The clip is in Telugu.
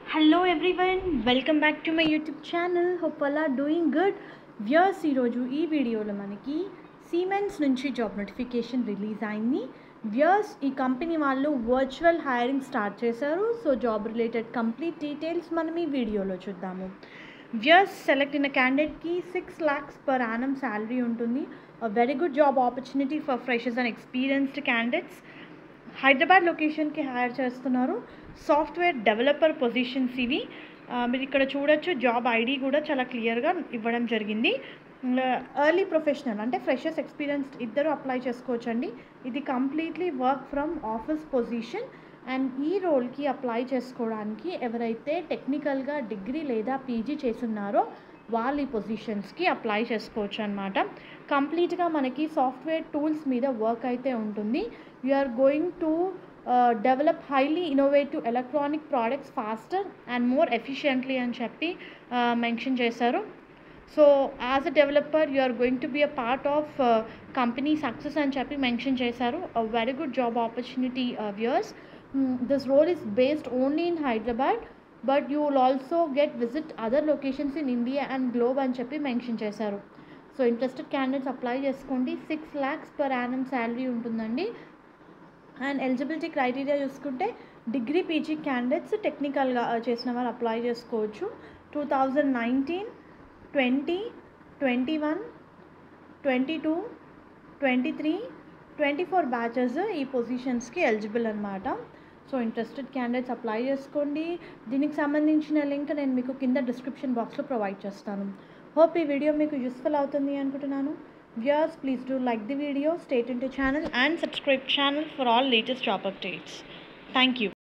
hello everyone welcome back to my YouTube channel hope all are doing good viewers ఈరోజు ఈ వీడియోలో మనకి సీమెన్స్ నుంచి జాబ్ నోటిఫికేషన్ రిలీజ్ అయింది వ్యూర్స్ ఈ కంపెనీ వాళ్ళు వర్చువల్ హైరింగ్ స్టార్ట్ చేశారు so job related complete details మనం ఈ వీడియోలో చూద్దాము వ్యూర్స్ సెలెక్ట్ అయిన క్యాండిడేట్కి six lakhs per annum salary ఉంటుంది very good job opportunity for freshers and experienced candidates Hyderabad లొకేషన్కి హైర్ చేస్తున్నారు సాఫ్ట్వేర్ డెవలపర్ పొజిషన్స్ ఇవి ఆ, మీరు ఇక్కడ చూడొచ్చు జాబ్ ఐడి కూడా చాలా క్లియర్గా ఇవ్వడం జరిగింది ఎర్లీ ప్రొఫెషనల్ అంటే ఫ్రెషర్స్ ఎక్స్పీరియన్స్ ఇద్దరు అప్లై చేసుకోవచ్చండి ఇది completely work from office position and ఈ రోల్కి అప్లై చేసుకోవడానికి ఎవరైతే టెక్నికల్గా డిగ్రీ లేదా పీజీ చేస్తున్నారో వాళ్ళు ఈ పొజిషన్స్కి అప్లై చేసుకోవచ్చు అనమాట కంప్లీట్గా మనకి సాఫ్ట్వేర్ టూల్స్ మీద వర్క్ అయితే ఉంటుంది are going to develop highly innovative electronic products faster and more efficiently అని చెప్పి మెన్షన్ చేశారు so as a developer you are going to be a part of company success అని చెప్పి మెన్షన్ చేశారు very good job opportunity viewers this role is based only in Hyderabad but you will also get visit other locations in India and globe అని చెప్పి మెన్షన్ చేశారు సో ఇంట్రెస్టెడ్ క్యాండిడేట్స్ అప్లై చేసుకోండి six lakhs per annum salary ఉంటుందండి అండ్ ఎలిజిబిలిటీ క్రైటీరియా చూసుకుంటే డిగ్రీ పీజీ క్యాండిడేట్స్ టెక్నికల్గా చేసిన వారు అప్లై చేసుకోవచ్చు two thousand nineteen twenty twenty one twenty two twenty three twenty four batches ఈ పొజిషన్స్కి ఎలిజిబుల్ అనమాట సో ఇంట్రెస్టెడ్ క్యాండిడేట్స్ అప్లై చేసుకోండి దీనికి సంబంధించిన లింక్ నేను మీకు కింద డిస్క్రిప్షన్ బాక్స్లో ప్రొవైడ్ చేస్తాను హోప్ ఈ వీడియో మీకు యూస్ఫుల్ అవుతుంది అనుకుంటున్నాను viewers please do like the video stay ఇన్ to channel and subscribe channel for all latest job updates thank you